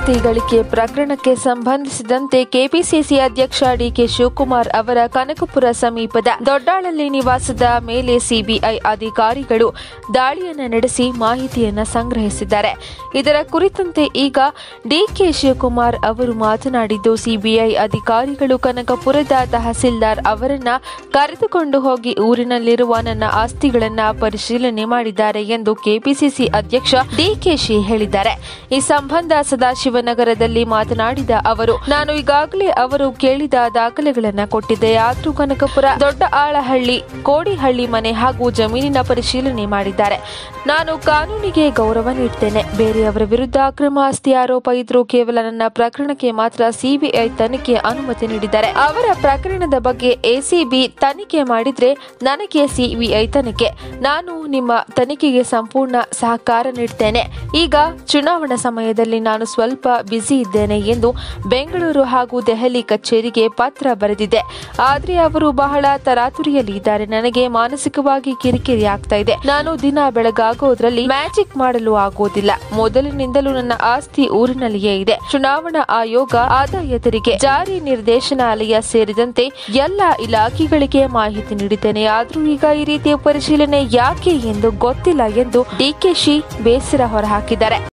ಆಸ್ತಿ ಗಳಿಕೆ ಪ್ರಕರಣಕ್ಕೆ ಸಂಬಂಧಿಸಿದಂತೆ ಕೆಪಿಸಿಸಿ ಅಧ್ಯಕ್ಷ ಡಿಕೆ ಶಿವಕುಮಾರ್ ಅವರ ಕನಕಪುರ ಸಮೀಪದ ದೊಡ್ಡಾಳಲ್ಲಿ ನಿವಾಸದ ಮೇಲೆ ಸಿಬಿಐ ಅಧಿಕಾರಿಗಳು ದಾಳಿಯನ್ನು ನಡೆಸಿ ಮಾಹಿತಿಯನ್ನು ಸಂಗ್ರಹಿಸಿದ್ದಾರೆ ಇದರ ಕುರಿತಂತೆ ಈಗ ಡಿಕೆ ಶಿವಕುಮಾರ್ ಅವರು ಮಾತನಾಡಿದ್ದು ಸಿಬಿಐ ಅಧಿಕಾರಿಗಳು ಕನಕಪುರದ ತಹಸೀಲ್ದಾರ್ ಅವರನ್ನ ಕರೆದುಕೊಂಡು ಹೋಗಿ ಊರಿನಲ್ಲಿರುವ ನನ್ನ ಆಸ್ತಿಗಳನ್ನ ಪರಿಶೀಲನೆ ಮಾಡಿದ್ದಾರೆ ಎಂದು ಕೆಪಿಸಿಸಿ ಅಧ್ಯಕ್ಷ ಡಿಕೆಶಿ ಹೇಳಿದ್ದಾರೆ ಈ ಸಂಬಂಧ ಸದಾಶಿವನಗರದಲ್ಲಿ ಮಾತನಾಡಿದ ಅವರು ನಾನು ಈಗಾಗಲೇ ಅವರು ಕೇಳಿದ ದಾಖಲೆಗಳನ್ನ ಕೊಟ್ಟಿದ್ದೆ ಆದ್ರೂ ಕನಕಪುರ ದೊಡ್ಡ ಆಳಹಳ್ಳಿ ಕೋಡಿಹಳ್ಳಿ ಮನೆ ಹಾಗೂ ಜಮೀನಿನ ಪರಿಶೀಲನೆ ಮಾಡಿದ್ದಾರೆ ನಾನು ಕಾನೂನಿಗೆ ಗೌರವ ನೀಡ್ತೇನೆ ಬೇರೆಯವರ ವಿರುದ್ಧ ಅಕ್ರಮ ಆಸ್ತಿ ಆರೋಪ ಇದ್ರೂ ಕೇವಲ ನನ್ನ ಪ್ರಕರಣಕ್ಕೆ ಮಾತ್ರ ಸಿಬಿಐ ತನಿಖೆ ಅನುಮತಿ ನೀಡಿದ್ದಾರೆ ಅವರ ಪ್ರಕರಣದ ಬಗ್ಗೆ ಎಸಿಬಿ ತನಿಖೆ ಮಾಡಿದ್ರೆ ನನಗೆ ಸಿಬಿಐ ತನಿಖೆ ನಾನು ನಿಮ್ಮ ತನಿಖೆಗೆ ಸಂಪೂರ್ಣ ಸಹಕಾರ ನೀಡ್ತೇನೆ ಈಗ ಚುನಾವಣಾ ಸಮಯದಲ್ಲಿ ನಾನು ಸ್ವಲ್ಪ ಬ್ಯುಸಿ ಇದ್ದೇನೆ ಎಂದು ಬೆಂಗಳೂರು ಹಾಗೂ ದೆಹಲಿ ಕಚೇರಿಗೆ ಪತ್ರ ಬರೆದಿದ್ದೆ ಆದ್ರೆ ಅವರು ಬಹಳ ತರಾತುರಿಯಲ್ಲಿ ಇದ್ದಾರೆ ನನಗೆ ಮಾನಸಿಕವಾಗಿ ಕಿರಿಕಿರಿ ಆಗ್ತಾ ಇದೆ ನಾನು ದಿನ ಬೆಳಗಾಗೋದ್ರಲ್ಲಿ ಮ್ಯಾಜಿಕ್ ಮಾಡಲು ಆಗೋದಿಲ್ಲ ಮೊದಲಿನಿಂದಲೂ ನನ್ನ ಆಸ್ತಿ ಊರಿನಲ್ಲಿಯೇ ಇದೆ ಚುನಾವಣಾ ಆಯೋಗ ಆದಾಯ ತೆರಿಗೆ ಜಾರಿ ನಿರ್ದೇಶನಾಲಯ ಸೇರಿದಂತೆ ಎಲ್ಲ ಇಲಾಖೆಗಳಿಗೆ ಮಾಹಿತಿ ನೀಡಿದ್ದೇನೆ ಆದ್ರೂ ಈಗ ಈ ರೀತಿಯ ಪರಿಶೀಲನೆ ಯಾಕೆ ಎಂದು ಗೊತ್ತಿಲ್ಲ ಎಂದು ಡಿಕೆಶಿ ಬೇಸರ ಹೊರಹಾಕಿದ್ದಾರೆ